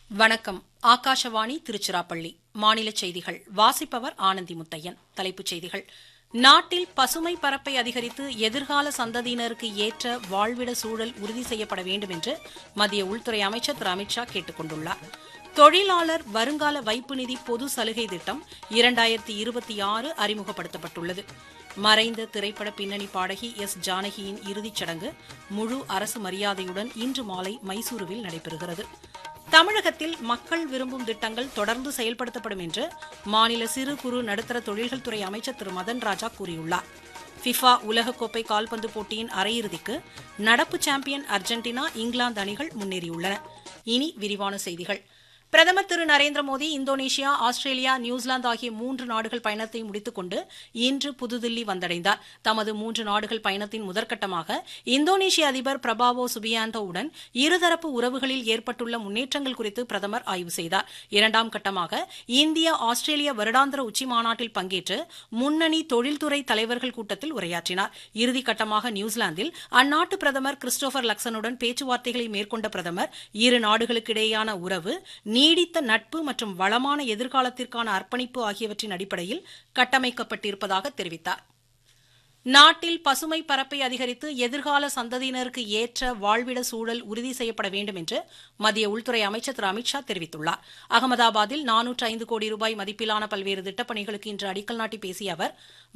வணக்கம் ஆகாஷவாணி திருச்சிராப்பள்ளி மாநில செய்திகள் வாசிப்பவர் ஆனந்தி முத்தையன் தலைப்புச் செய்திகள் நாட்டில் பசுமை பரப்பை அதிகரித்து எதிர்கால சந்ததியினருக்கு ஏற்ற வாழ்விட சூழல் உறுதி செய்யப்பட வேண்டும் என்று மத்திய உள்துறை அமைச்சர் திரு அமித்ஷா கேட்டுக் கொண்டுள்ளார் தொழிலாளர் வருங்கால வைப்பு நிதி பொது சலுகை திட்டம் இரண்டாயிரத்தி இருபத்தி ஆறு அறிமுகப்படுத்தப்பட்டுள்ளது மறைந்த திரைப்பட பின்னணி பாடகி எஸ் ஜானகியின் இறுதிச் சடங்கு முழு அரசு மரியாதையுடன் இன்று மாலை மைசூருவில் நடைபெறுகிறது தமிழகத்தில் மக்கள் விரும்பும் திட்டங்கள் தொடர்ந்து செயல்படுத்தப்படும் என்று மாநில சிறு குறு நடுத்தர தொழில்கள் துறை அமைச்சர் திரு மதன் ராஜா கூறியுள்ளார் ஃபிஃபா உலகக்கோப்பை கால்பந்து போட்டியின் அரையிறுதிக்கு நடப்பு சாம்பியன் அர்ஜென்டினா இங்கிலாந்து அணிகள் முன்னேறியுள்ளன இனி விரிவான செய்திகள் பிரதமர் திரு Narendra Modi Indonesia Australia New Zealand ஆகிய மூன்று நாடுகள் பயணத்தை முடித்துக் கொண்டு இன்று புதுதில்லி வந்தடைந்தார் தமது மூன்று நாடுகள் பயணத்தின் முதற்கட்டமாக இந்தோனேஷிய அதிபர் பிரபாவோ சுபியாண்டோவுடன் இருதரப்பு உறவுகளில் ஏற்பட்டுள்ள முன்னேற்றங்கள் குறித்து பிரதமர் ஆய்வு செய்தார் இரண்டாம் கட்டமாக இந்தியா ஆஸ்திரேலிய வருடாந்திர உச்சி மாநாட்டில் பங்கேற்று முன்னணி தொழில்துறை தலைவர்கள் கூட்டத்தில் உரையாற்றினார் இறுதிக்கட்டமாக நியூசிலாந்தில் அந்நாட்டு பிரதமர் கிறிஸ்டோபர் லக்சனுடன் பேச்சுவார்த்தைகளை மேற்கொண்ட பிரதமர் இரு நாடுகளுக்கிடையேயான உறவு நீடித்த நட்பு மற்றும் வளமான எதிர்காலத்திற்கான அர்ப்பணிப்பு ஆகியவற்றின் அடிப்படையில் கட்டமைக்கப்பட்டிருப்பதாக தெரிவித்தார் நாட்டில் பசுமை பரப்பை அதிகரித்து எதிர்கால சந்ததியினருக்கு ஏற்ற வாழ்விட சூழல் உறுதி செய்யப்பட வேண்டும் என்று மத்திய உள்துறை அமைச்சர் திரு அமித்ஷா தெரிவித்துள்ளார் அகமதாபாத்தில் நானூற்று ஐந்து கோடி ரூபாய் மதிப்பிலான பல்வேறு திட்டப்பணிகளுக்கு இன்று அடிக்கல் நாட்டி பேசிய அவர்